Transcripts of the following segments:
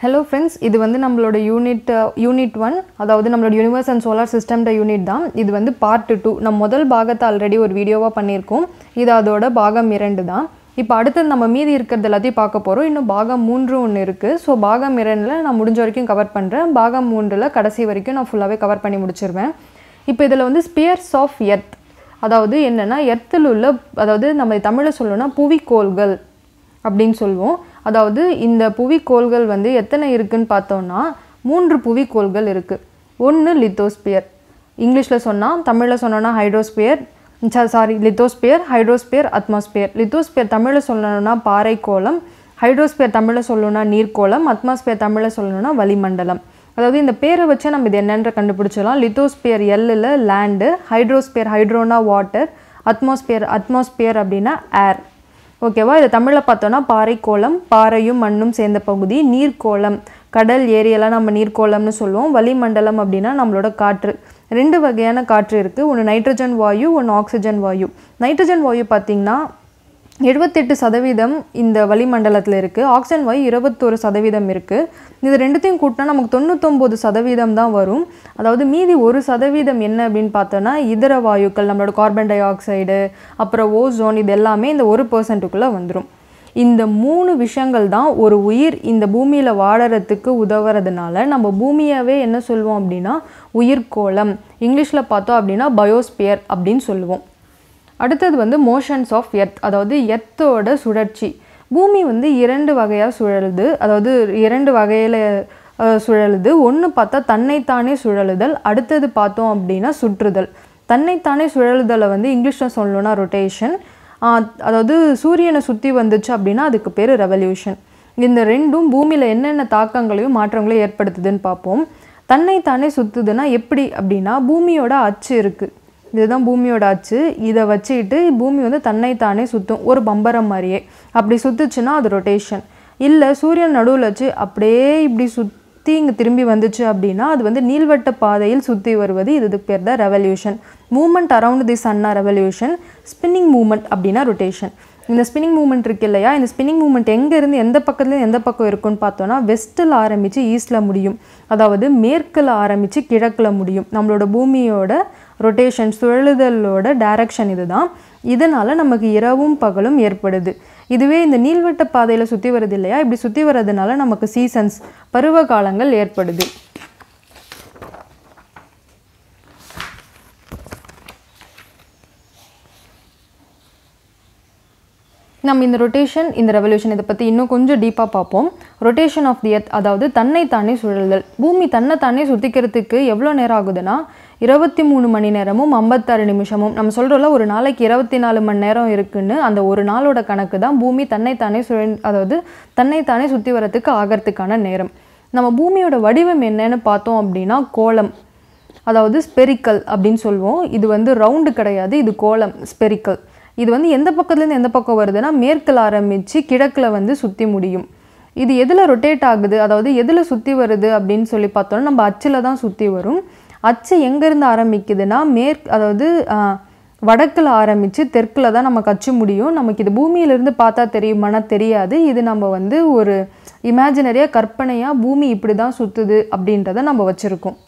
hello friends இது வந்து நம்மளோட யூனிட் யூனிட் ஒன் அதாவது நம்மளோட யூனிவர்ஸ் அண்ட் சோலார் சிஸ்டம்ட யூனிட் தான் இது வந்து பார்ட் டூ நம்ம முதல் பாகத்தை ஆல்ரெடி ஒரு வீடியோவாக பண்ணியிருக்கோம் இது அதோட பாகம் இரண்டு தான் இப்போ அடுத்தது நம்ம மீதி இருக்கிறது எல்லாத்தையும் பார்க்க போகிறோம் இன்னும் பாகம் மூன்று ஒன்று இருக்குது ஸோ பாகம் இரண்டில் நான் முடிஞ்ச வரைக்கும் கவர் பண்ணுறேன் பாகம் மூன்றில் கடைசி வரைக்கும் நான் ஃபுல்லாகவே கவர் பண்ணி முடிச்சிருவேன் இப்போ இதில் வந்து ஸ்பியர்ஸ் ஆஃப் எர்த் அதாவது என்னென்னா எர்த்தில் உள்ள அதாவது நம்ம தமிழில் சொல்லணும்னா புவிக்கோள்கள் அப்படின்னு சொல்லுவோம் அதாவது இந்த புவிக்கோள்கள் வந்து எத்தனை இருக்குன்னு பார்த்தோம்னா மூன்று புவிக்கோள்கள் இருக்குது ஒன்று லித்தோஸ்பியர் இங்கிலீஷில் சொன்னால் தமிழில் சொன்னோன்னா hydrosphere sorry lithosphere hydrosphere atmosphere lithosphere தமிழில் சொல்லணும்னா பாறைக்கோளம் ஹைட்ரோஸ்பியர் தமிழில் சொல்லணும்னா நீர்க்கோளம் அட்மாஸ்பியர் தமிழில் சொல்லணும்னா வளிமண்டலம் அதாவது இந்த பேரை வச்சு நம்ம இது என்னன்ற கண்டுபிடிச்சிடலாம் லித்தோஸ்பியர் எல்லில் லேண்டு ஹைட்ரோஸ்பியர் ஹைட்ரோனா வாட்டர் அட்மாஸ்பியர் அட்மாஸ்பியர் அப்படின்னா ஏர் ஓகேவா இதை தமிழில் பார்த்தோன்னா பாறைக்கோளம் பாறையும் மண்ணும் சேர்ந்த பகுதி நீர்க்கோளம் கடல் ஏரியெல்லாம் நம்ம நீர்க்கோளம்னு சொல்லுவோம் வளிமண்டலம் அப்படின்னா நம்மளோட காற்று ரெண்டு வகையான காற்று இருக்குது ஒன்று நைட்ரஜன் வாயு ஒன்று ஆக்சிஜன் வாயு நைட்ரஜன் வாயு பார்த்திங்கன்னா எழுபத்தெட்டு சதவீதம் இந்த வளிமண்டலத்தில் இருக்குது ஆக்சிஜன் வாயு இருபத்தொரு சதவீதம் இருக்குது இது ரெண்டுத்தையும் கூட்டினா நமக்கு தொண்ணூத்தொம்பது சதவீதம் தான் வரும் அதாவது மீதி ஒரு சதவீதம் என்ன அப்படின்னு பார்த்தோன்னா இதர வாயுக்கள் நம்மளோட கார்பன் டை ஆக்சைடு அப்புறம் ஓசோன் இது எல்லாமே இந்த ஒரு பர்சன்ட்டுக்குள்ளே வந்துடும் இந்த மூணு விஷயங்கள் தான் ஒரு உயிர் இந்த பூமியில் வாழறதுக்கு உதவுறதுனால நம்ம பூமியாவே என்ன சொல்லுவோம் அப்படின்னா உயிர்கோளம் இங்கிலீஷில் பார்த்தோம் அப்படின்னா பயோஸ்பியர் அப்படின்னு சொல்லுவோம் அடுத்தது வந்து மோஷன்ஸ் ஆஃப் எர்த் அதாவது எர்த்தோட சுழற்சி பூமி வந்து இரண்டு வகையாக சுழலுது அதாவது இரண்டு வகையில் சுழலுது ஒன்று பார்த்தா தன்னைத்தானே சுழலுதல் அடுத்தது பார்த்தோம் அப்படின்னா சுற்றுதல் தன்னைத்தானே சுழலுதலை வந்து இங்கிலீஷில் சொல்லணும்னா ரொட்டேஷன் அதாவது சூரியனை சுற்றி வந்துச்சு அப்படின்னா அதுக்கு பேர் ரெவல்யூஷன் இந்த ரெண்டும் பூமியில் என்னென்ன தாக்கங்களையும் மாற்றங்களையும் ஏற்படுத்துதுன்னு பார்ப்போம் தன்னைத்தானே சுற்றுதுன்னா எப்படி அப்படின்னா பூமியோட அச்சு இருக்குது இதுதான் பூமியோட அச்சு இதை வச்சுக்கிட்டு பூமி வந்து தன்னைத்தானே சுற்றும் ஒரு பம்பரம் மாதிரியே அப்படி சுற்றுச்சுன்னா அது ரொட்டேஷன் இல்லை சூரியன் நடுவில் வச்சு அப்படியே இப்படி சுற்றி இங்கே திரும்பி வந்துச்சு அப்படின்னா அது வந்து நீள்வட்ட பாதையில் சுற்றி வருவது இதுக்கு பேர் தான் ரெவல்யூஷன் மூமெண்ட் அரவுண்ட் தி சன்னா ரெவல்யூஷன் ஸ்பின்னிங் மூமெண்ட் அப்படின்னா ரொட்டேஷன் இந்த ஸ்பின்னிங் மூமெண்ட் இருக்கு இல்லையா இந்த ஸ்பின்னிங் மூமெண்ட் எங்கேருந்து எந்த பக்கத்துலேருந்து எந்த பக்கம் இருக்குன்னு பார்த்தோன்னா வெஸ்ட்டில் ஆரம்பித்து ஈஸ்டில் முடியும் அதாவது மேற்கில் ஆரம்பித்து கிழக்கில் முடியும் நம்மளோட பூமியோட ரொட்டேஷன் சுழலுதலோட டைரக்ஷன் இதுதான் இதனால் நமக்கு இரவும் பகலும் ஏற்படுது இதுவே இந்த நீள்வட்ட பாதையில் சுற்றி வருது இல்லையா இப்படி சுற்றி வர்றதுனால நமக்கு சீசன்ஸ் பருவ காலங்கள் ஏற்படுது நம்ம இந்த ரொட்டேஷன் இந்த ரெவல்யூஷன் இதை பற்றி இன்னும் கொஞ்சம் டீப்பாக பார்ப்போம் ரொட்டேஷன் ஆஃப் தி எர்த் அதாவது தன்னைத்தானே சுழல்தல் பூமி தன்னைத்தானே சுற்றிக்கிறதுக்கு எவ்வளோ நேரம் ஆகுதுன்னா இருபத்தி மூணு மணி நேரமும் ஐம்பத்தாறு நிமிஷமும் நம்ம சொல்கிறோம்ல ஒரு நாளைக்கு இருபத்தி நாலு மணி நேரம் இருக்குன்னு அந்த ஒரு நாளோட கணக்கு தான் பூமி தன்னைத்தானே சுழல் அதாவது தன்னைத்தானே சுற்றி வரத்துக்கு ஆகிறதுக்கான நேரம் நம்ம பூமியோட வடிவம் என்னன்னு பார்த்தோம் அப்படின்னா கோலம் அதாவது ஸ்பெரிக்கல் அப்படின்னு சொல்லுவோம் இது வந்து ரவுண்டு கிடையாது இது கோலம் ஸ்பெரிக்கல் இது வந்து எந்த பக்கத்துலேருந்து எந்த பக்கம் வருதுன்னா மேற்கில் ஆரம்பித்து கிழக்கில் வந்து சுற்றி முடியும் இது எதில் ரொட்டேட் ஆகுது அதாவது எதில் சுற்றி வருது அப்படின்னு சொல்லி பார்த்தோம்னா நம்ம அச்சில் தான் சுற்றி வரும் அச்சு எங்கேருந்து ஆரம்பிக்குதுன்னா மேற்கு அதாவது வடக்கில் ஆரம்பித்து தெற்கில் தான் நமக்கு அச்சு முடியும் நமக்கு இது பூமியிலேருந்து பார்த்தா தெரியுமானா தெரியாது இது நம்ம வந்து ஒரு இமேஜினரியாக கற்பனையாக பூமி இப்படி தான் சுற்றுது அப்படின்றத நம்ம வச்சுருக்கோம்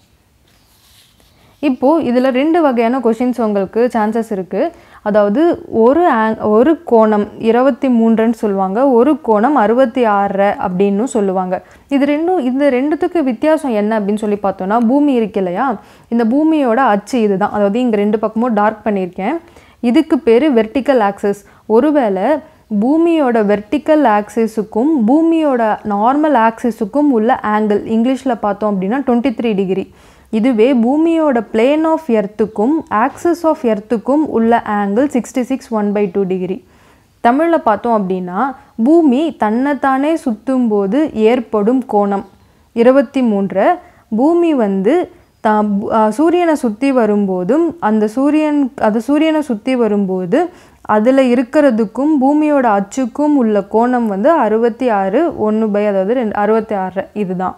இப்போது இதில் ரெண்டு வகையான கொஷின்ஸ் உங்களுக்கு சான்சஸ் இருக்குது அதாவது ஒரு ஆங் ஒரு கோணம் இருபத்தி மூன்றுன்னு சொல்லுவாங்க ஒரு கோணம் அறுபத்தி ஆறு அப்படின்னு சொல்லுவாங்க இது ரெண்டும் இந்த ரெண்டுத்துக்கு வித்தியாசம் என்ன அப்படின்னு சொல்லி பார்த்தோன்னா பூமி இருக்கு இல்லையா இந்த பூமியோட அச்சு இதுதான் அதாவது இங்கே ரெண்டு பக்கமும் டார்க் பண்ணியிருக்கேன் இதுக்கு பேர் வெர்டிக்கல் ஆக்சஸ் ஒருவேளை பூமியோட வெர்டிக்கல் ஆக்சிஸுக்கும் பூமியோட நார்மல் ஆக்சிஸுக்கும் உள்ள ஆங்கிள் இங்கிலீஷில் பார்த்தோம் அப்படின்னா டுவெண்ட்டி த்ரீ டிகிரி இதுவே பூமியோட பிளேன் ஆஃப் எர்த்துக்கும் ஆக்சஸ் ஆஃப் எர்த்துக்கும் உள்ள angle sixty six one by two degree தமிழில் பார்த்தோம் அப்படின்னா பூமி தன்னைத்தானே சுற்றும் போது ஏற்படும் கோணம் இருபத்தி மூன்று பூமி வந்து த சூரியனை சுற்றி வரும்போதும் அந்த சூரியன் அது சூரியனை சுற்றி வரும்போது அதில் இருக்கிறதுக்கும் பூமியோட அச்சுக்கும் உள்ள கோணம் வந்து அறுபத்தி ஆறு ஒன்று பை அதாவது ரெண்டு அறுபத்தி ஆறு இதுதான்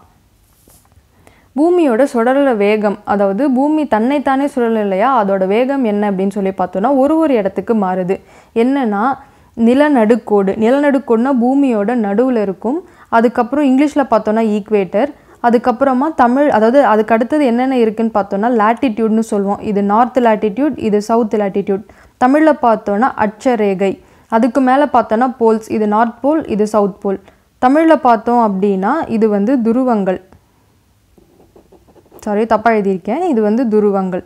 பூமியோட சுழல வேகம் அதாவது பூமி தன்னைத்தானே சுழல் இல்லையா அதோட வேகம் என்ன அப்படின்னு சொல்லி பார்த்தோன்னா ஒரு ஒரு இடத்துக்கு மாறுது என்னன்னா நிலநடுக்கோடு நிலநடுக்கோடுனா பூமியோட நடுவில் இருக்கும் அதுக்கப்புறம் இங்கிலீஷில் பார்த்தோன்னா ஈக்குவேட்டர் அதுக்கப்புறமா தமிழ் அதாவது அதுக்கு அடுத்தது என்னென்ன இருக்குன்னு பார்த்தோன்னா லாட்டிடியூட்னு சொல்லுவோம் இது நார்த் லாட்டிடியூட் இது சவுத் லாட்டிடியூட் தமிழில் பார்த்தோன்னா அட்சரேகை அதுக்கு மேலே பார்த்தோன்னா போல்ஸ் இது நார்த் போல் இது சவுத் போல் தமிழில் பார்த்தோம் அப்படின்னா இது வந்து துருவங்கள் சாரி தப்பாக எழுதியிருக்கேன் இது வந்து துருவங்கள்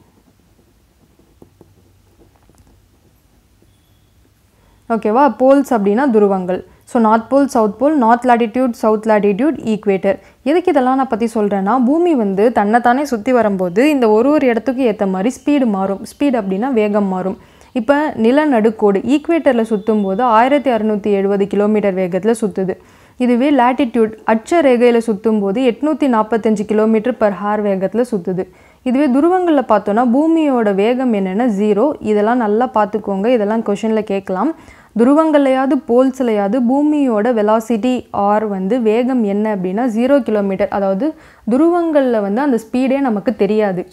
ஓகேவா போல்ஸ் அப்படின்னா துருவங்கள் so north pole south pole north latitude south latitude equator எதுக்கு இதெல்லாம் நான் பற்றி சொல்கிறேன்னா பூமி வந்து தன்னைத்தானே சுற்றி வரும்போது இந்த ஒரு ஒரு இடத்துக்கு ஏற்ற மாதிரி ஸ்பீடு மாறும் ஸ்பீடு அப்படின்னா வேகம் மாறும் இப்போ நிலநடுக்கோடு ஈக்குவேட்டரில் சுற்றும் போது ஆயிரத்தி அறுநூற்றி எழுபது கிலோமீட்டர் வேகத்தில் சுற்றுது இதுவே லாட்டிடியூட் அச்ச ரேகையில் சுற்றும் போது எட்நூற்றி நாற்பத்தஞ்சு கிலோமீட்டர் பர் ஹார் வேகத்தில் சுற்றுது இதுவே துருவங்களில் பார்த்தோன்னா பூமியோட வேகம் என்னென்னா ஜீரோ இதெல்லாம் நல்லா பார்த்துக்கோங்க இதெல்லாம் கொஷனில் கேட்கலாம் துருவங்கள்லையாவது போல்ஸ்லையாவது பூமியோட வெலாசிட்டி ஆர் வந்து வேகம் என்ன அப்படின்னா ஜீரோ கிலோமீட்டர் அதாவது துருவங்களில் வந்து அந்த ஸ்பீடே நமக்கு தெரியாது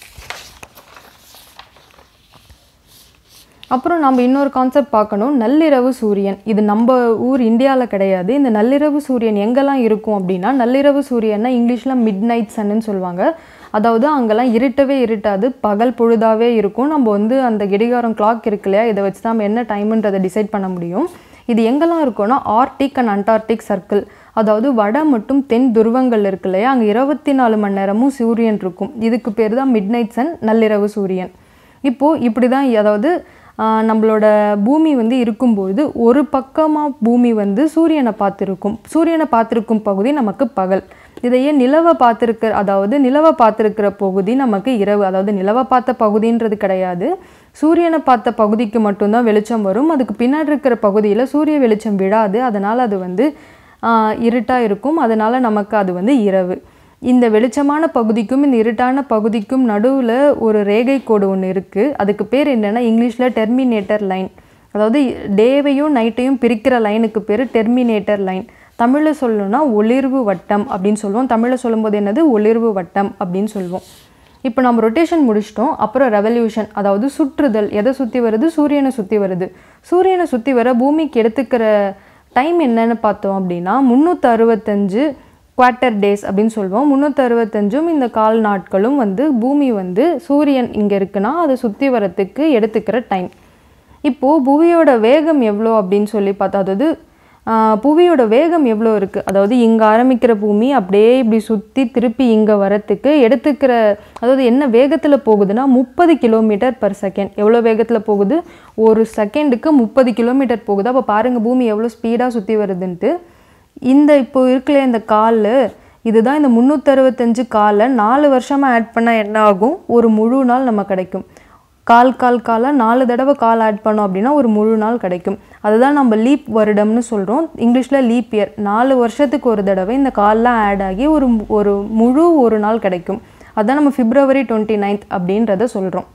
அப்புறம் நம்ம இன்னொரு கான்செப்ட் பார்க்கணும் நள்ளிரவு சூரியன் இது நம்ம ஊர் இந்தியாவில் கிடையாது இந்த நள்ளிரவு சூரியன் எங்கெல்லாம் இருக்கும் அப்படின்னா நள்ளிரவு சூரியன்னா இங்கிலீஷில் மிட் நைட் சன்னு சொல்லுவாங்க அதாவது அங்கெல்லாம் இருட்டவே இருட்டாது பகல் பொழுதாவே இருக்கும் நம்ம வந்து அந்த கடிகாரம் கிளாக் இருக்கு இல்லையா இதை வச்சு தான் நம்ம என்ன டைமுன்றதை டிசைட் பண்ண முடியும் இது எங்கெல்லாம் இருக்கும்னா ஆர்டிக் அண்ட் அண்டார்டிக் சர்க்கிள் அதாவது வட மற்றும் தென் துருவங்கள் இருக்கு இல்லையா அங்கே இருபத்தி நாலு மணி நேரமும் சூரியன் இருக்கும் இதுக்கு பேர் தான் மிட் நைட் சன் நள்ளிரவு சூரியன் இப்போது இப்படி தான் அதாவது ஆஹ், நம்மளோட பூமி வந்து இருக்கும்பொழுது ஒரு பக்கமாக பூமி வந்து சூரியனை பார்த்துருக்கும் சூரியனை பார்த்துருக்கும் பகுதி நமக்கு பகல் இதையே நிலவை பார்த்துருக்கிற அதாவது நிலவை பார்த்துருக்கிற பகுதி நமக்கு இரவு அதாவது நிலவை பார்த்த பகுதின்றது கிடையாது சூரியனை பார்த்த பகுதிக்கு மட்டும்தான் வெளிச்சம் வரும் அதுக்கு பின்னாடி இருக்கிற பகுதியில் சூரிய வெளிச்சம் விழாது அதனால் அது வந்து இருட்டாக இருக்கும் அதனால் நமக்கு அது வந்து இரவு இந்த வெளிச்சமான பகுதிக்கும் இந்த இருட்டான பகுதிக்கும் நடுவில் ஒரு ரேகை கோடு ஒன்று இருக்குது அதுக்கு பேர் என்னென்னா இங்கிலீஷில் டெர்மினேட்டர் லைன் அதாவது டேவையும் நைட்டையும் பிரிக்கிற லைனுக்கு பேர் டெர்மினேட்டர் லைன் தமிழில் சொல்லணும்னா ஒளிர்வு வட்டம் அப்படின்னு சொல்லுவோம் தமிழில் சொல்லும்போது என்னது ஒளிர்வு வட்டம் அப்படின்னு சொல்லுவோம் இப்போ நம்ம ரொட்டேஷன் முடிச்சிட்டோம் அப்புறம் ரெவல்யூஷன் அதாவது சுற்றுதல் எதை சுற்றி வருது சூரியனை சுற்றி வருது சூரியனை சுற்றி வர பூமிக்கு எடுத்துக்கிற டைம் என்னன்னு பார்த்தோம் அப்படின்னா முந்நூற்றி அறுபத்தஞ்சு குவார்ட்டர் டேஸ் அப்படின்னு சொல்லுவோம் முந்நூற்றி அறுபத்தஞ்சும் இந்த கால் நாட்களும் வந்து பூமி வந்து சூரியன் இங்கே இருக்குன்னா அதை சுற்றி வரத்துக்கு எடுத்துக்கிற டைம் இப்போது புவியோட வேகம் எவ்வளோ அப்படின்னு சொல்லி பார்த்தா அதாவது ஆஹ், புவியோட வேகம் எவ்வளோ இருக்குது அதாவது இங்கே ஆரம்பிக்கிற பூமி அப்படியே இப்படி சுற்றி திருப்பி இங்கே வரத்துக்கு எடுத்துக்கிற அதாவது என்ன வேகத்தில் போகுதுன்னா முப்பது கிலோமீட்டர் பர் செகண்ட் எவ்வளோ வேகத்தில் போகுது ஒரு செகண்டுக்கு முப்பது கிலோமீட்டர் போகுது அப்போ பாருங்கள் பூமி எவ்வளோ ஸ்பீடாக சுற்றி வருதுன்ட்டு இந்த இப்போ இருக்குல்ல இந்த கால் இதுதான் இந்த முந்நூற்றறுபத்தஞ்சு காலை நாலு வருஷமாக ஆட் பண்ணால் என்ன ஆகும் ஒரு முழு நாள் நம்ம கிடைக்கும் கால் கால் காலாக நாலு தடவை கால் ஆட் பண்ணோம் அப்படின்னா ஒரு முழு நாள் கிடைக்கும் அதுதான் நம்ம லீப் வருடம்னு சொல்கிறோம் இங்கிலீஷில் லீப் இயர் நாலு வருஷத்துக்கு ஒரு தடவை இந்த கால்லாம் ஆட் ஆகி ஒரு ஒரு முழு ஒரு நாள் கிடைக்கும் அதான் நம்ம பிப்ரவரி டுவெண்ட்டி நைன்த் அப்படின்றத சொல்கிறோம்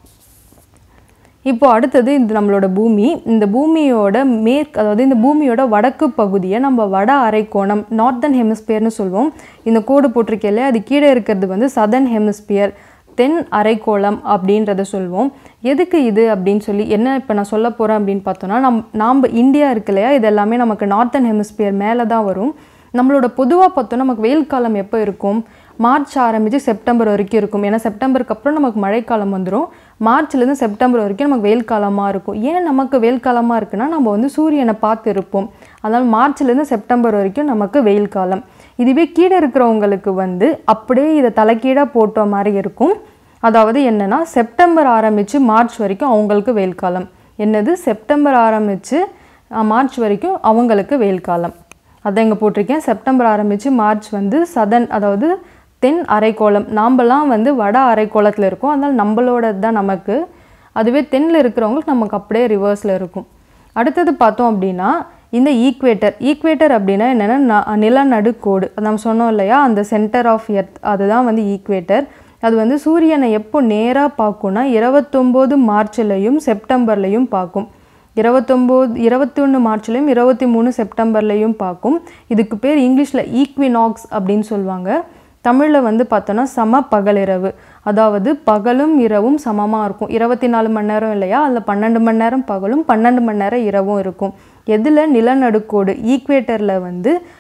இப்போ அடுத்தது இது நம்மளோட பூமி இந்த பூமியோட மேற்கு அதாவது இந்த பூமியோட வடக்கு பகுதியை நம்ம வட அரைக்கோணம் நார்த்தன் ஹெமிஸ்பியர்னு சொல்லுவோம் இந்த கோடு போட்டிருக்கேல்ல அது கீழே இருக்கிறது வந்து சதர்ன் ஹெமிஸ்பியர் தென் அரைக்கோளம் அப்படின்றத சொல்லுவோம் எதுக்கு இது அப்படின்னு சொல்லி என்ன இப்போ நான் சொல்ல போகிறேன் அப்படின்னு பார்த்தோன்னா நம் நாம் இந்தியா இருக்கு இல்லையா இது எல்லாமே நமக்கு நார்த்தன் ஹெமிஸ்பியர் மேலே தான் வரும் நம்மளோட பொதுவாக பார்த்தோன்னா நமக்கு வெயில் காலம் எப்போ இருக்கும் மார்ச் ஆரம்பித்து செப்டம்பர் வரைக்கும் இருக்கும் ஏன்னா செப்டம்பருக்கு அப்புறம் நமக்கு மழைக்காலம் வந்துடும் மார்ச்லேருந்து செப்டம்பர் வரைக்கும் நமக்கு வெயில் காலமாக இருக்கும் ஏன் நமக்கு வெயில் காலமாக இருக்குன்னா நம்ம வந்து சூரியனை பார்த்து இருப்போம் அதனால் மார்ச்லேருந்து செப்டம்பர் வரைக்கும் நமக்கு வெயில் காலம் இதுவே கீழே இருக்கிறவங்களுக்கு வந்து அப்படியே இதை தலைக்கீழாக போட்ட மாதிரி இருக்கும் அதாவது என்னன்னா செப்டம்பர் ஆரம்பித்து மார்ச் வரைக்கும் அவங்களுக்கு வெயில் காலம் என்னது செப்டம்பர் ஆரம்பித்து மார்ச் வரைக்கும் அவங்களுக்கு வெயில் காலம் அதான் இங்கே போட்டிருக்கேன் செப்டம்பர் ஆரம்பித்து மார்ச் வந்து சதன் அதாவது தென் அரைக்கோளம் நாம்பலாம் வந்து வட அரைக்கோளத்தில் இருக்கோம் அதனால் நம்மளோடது தான் நமக்கு அதுவே தென்னில் இருக்கிறவங்களுக்கு நமக்கு அப்படியே ரிவர்ஸில் இருக்கும் அடுத்தது பார்த்தோம் அப்படின்னா இந்த ஈக்குவேட்டர் ஈக்குவேட்டர் அப்படின்னா என்னென்னா நிலநடுக்கோடு அது நம்ம சொன்னோம் இல்லையா அந்த சென்டர் ஆஃப் எர்த் அதுதான் வந்து ஈக்குவேட்டர் அது வந்து சூரியனை எப்போ நேராக பார்க்கும்னா இருபத்தொம்போது மார்ச்லேயும் செப்டம்பர்லேயும் பார்க்கும் இருபத்தொம்போது இருபத்தி ஒன்று மார்ச்லேயும் இருபத்தி மூணு செப்டம்பர்லேயும் பார்க்கும் இதுக்கு பேர் இங்கிலீஷில் ஈக்வினாக்ஸ் அப்படின்னு சொல்லுவாங்க தமிழில் வந்து பார்த்தோன்னா சம பகலிரவு அதாவது பகலும் இரவும் சமமாக இருக்கும் இருபத்தி நாலு மணி நேரம் இல்லையா அதில் பன்னெண்டு மணி நேரம் பகலும் பன்னெண்டு மணி நேரம் இரவும் இருக்கும் எதில் நிலநடுக்கோடு ஈக்குவேட்டரில் வந்து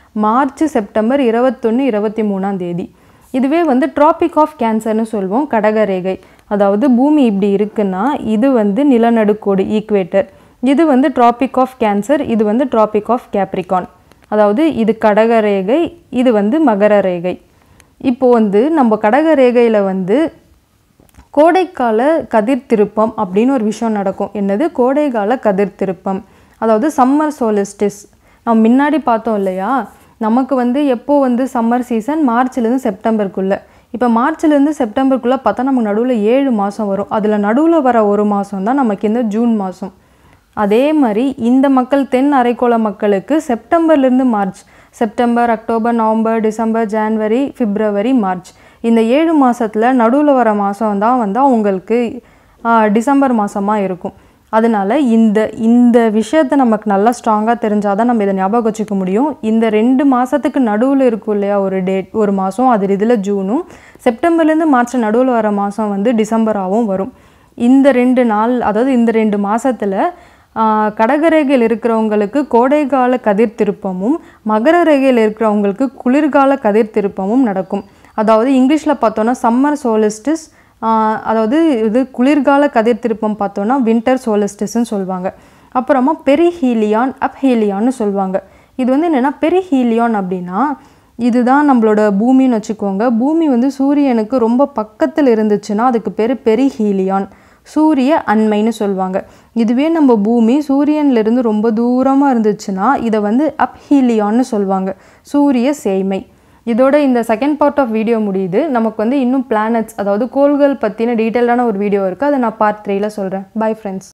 மார்ச் செப்டம்பர் இருபத்தொன்று இருபத்தி மூணாம் தேதி இதுவே வந்து ட்ராபிக் ஆஃப் கேன்சர்னு சொல்லுவோம் கடகரேகை அதாவது பூமி இப்படி இருக்குன்னா இது வந்து நிலநடுக்கோடு ஈக்குவேட்டர் இது வந்து ட்ராபிக் ஆஃப் கேன்சர் இது வந்து ட்ராபிக் ஆஃப் கேப்ரிகான் அதாவது இது கடகரேகை இது வந்து மகர ரேகை இப்போ வந்து நம்ம கடகரேகையில் வந்து கோடைக்கால கதிர் திருப்பம் அப்படின்னு ஒரு விஷயம் நடக்கும் என்னது கோடைக்கால கதிர் திருப்பம் அதாவது சம்மர் சோலிஸ்டிஸ் நம்ம முன்னாடி பார்த்தோம் இல்லையா நமக்கு வந்து எப்போ வந்து சம்மர் சீசன் மார்ச்லேருந்து செப்டம்பருக்குள்ளே இப்போ மார்ச்லேருந்து செப்டம்பருக்குள்ளே பார்த்தா நமக்கு நடுவில் ஏழு மாதம் வரும் அதில் நடுவில் வர ஒரு மாதம் தான் நமக்கு இந்த ஜூன் மாதம் அதே மாதிரி இந்த மக்கள் தென் அரைக்கோள மக்களுக்கு செப்டம்பர்லேருந்து March September October November December January February March இந்த ஏழு மாதத்தில் நடுவில் வர மாதம் தான் வந்து அவங்களுக்கு ஆ, டிசம்பர் மாதமாக இருக்கும் அதனால இந்த இந்த விஷயத்தை நமக்கு நல்லா ஸ்ட்ராங்காக தெரிஞ்சால் தான் நம்ம இதை ஞாபகம் வச்சுக்க முடியும் இந்த ரெண்டு மாதத்துக்கு நடுவில் இருக்கும் இல்லையா ஒரு டேட் ஒரு மாதம் அது இதில் ஜூனும் செப்டம்பர்லேருந்து மார்ச் நடுவில் வர மாதம் வந்து டிசம்பராகவும் வரும் இந்த ரெண்டு நாள் அதாவது இந்த ரெண்டு மாதத்தில் கடகரேகையில் இருக்கிறவங்களுக்கு கோடைகால கதிர் திருப்பமும் மகர ரேகையில் இருக்கிறவங்களுக்கு குளிர்கால கதிர் திருப்பமும் நடக்கும் அதாவது இங்கிலீஷில் பார்த்தோன்னா சம்மர் சோலிஸ்டிஸ் அதாவது இது குளிர்கால கதிர் திருப்பம் பார்த்தோன்னா வின்டர் சோலிஸ்டிஸ்ன்னு சொல்லுவாங்க அப்புறமா பெரிஹீலியான் அப்ஹீலியான்னு சொல்லுவாங்க இது வந்து என்னென்னா பெரிஹீலியான் அப்படின்னா இதுதான் நம்மளோட பூமின்னு வச்சுக்கோங்க பூமி வந்து சூரியனுக்கு ரொம்ப பக்கத்தில் இருந்துச்சுன்னா அதுக்கு பேர் பெரிஹீலியான் சூரிய அண்மைன்னு சொல்லுவாங்க இதுவே நம்ம பூமி சூரியன்லேருந்து ரொம்ப தூரமாக இருந்துச்சுன்னா இதை வந்து அப்ஹீலியான்னு சொல்லுவாங்க சூரிய சேய்மை இதோட இந்த செகண்ட் பார்ட் ஆஃப் வீடியோ முடியுது நமக்கு வந்து இன்னும் பிளானட்ஸ் அதாவது கோள்கள் பற்றின டீட்டெயிலான ஒரு வீடியோ இருக்குது அதை நான் பார்ட் த்ரீல சொல்கிறேன் பை ஃப்ரெண்ட்ஸ்